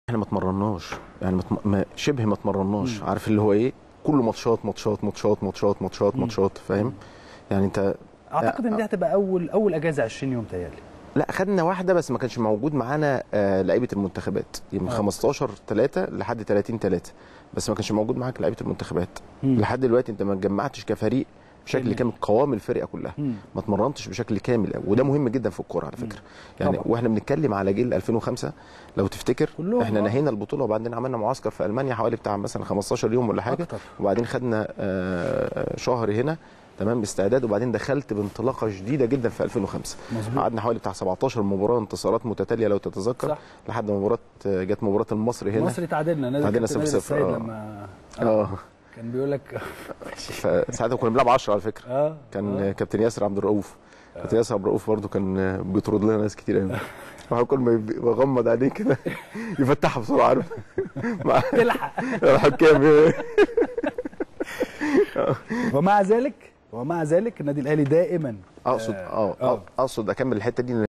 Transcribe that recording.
احنا ما اتمرناش يعني متم... ما شبه ما اتمرناش عارف اللي هو ايه كله ماتشات ماتشات ماتشات ماتشات ماتشات ماتشات فاهم يعني انت اعتقد ان دي هتبقى اول اول اجازه 20 يوم تهيألي لا خدنا واحده بس ما كانش موجود معانا آه لعيبه المنتخبات من آه. 15 3 لحد 30 3 بس ما كانش موجود معاك لعيبه المنتخبات مم. لحد دلوقتي انت ما اتجمعتش كفريق بشكل كامل. كامل قوام الفرقه كلها مم. ما اتمرنتش بشكل كامل وده مهم جدا في الكوره على فكره يعني طبعا. واحنا بنتكلم على جيل 2005 لو تفتكر كلهم، احنا آه. نهينا البطوله وبعدين عملنا معسكر في المانيا حوالي بتاع مثلا 15 يوم ولا حاجه أكتر. وبعدين خدنا آه، شهر هنا تمام استعداد وبعدين دخلت بانطلاقه شديده جدا في 2005 مظبوط. قعدنا حوالي بتاع 17 مباراه انتصارات متتاليه لو تتذكر صح. لحد ما مباراه جت مباراه المصري هنا مصر تعادلنا نادي تعادلنا كابتن 0-0 نادر السيد آه. لما اه كان بيقول لك فساعتها كنا بنلعب 10 على فكره اه كان آه. كابتن ياسر عبد الرؤوف كابتن ياسر عبد الرؤوف برضه كان بيطرد لنا ناس كتير قوي فهو كل ما يب- يغمض عليه كده يفتحها بسرعه عارف مع تلحق الحكام ومع ذلك ومع ذلك النادي الاهلي دائما اقصد اه آه. اقصد اكمل الحته دي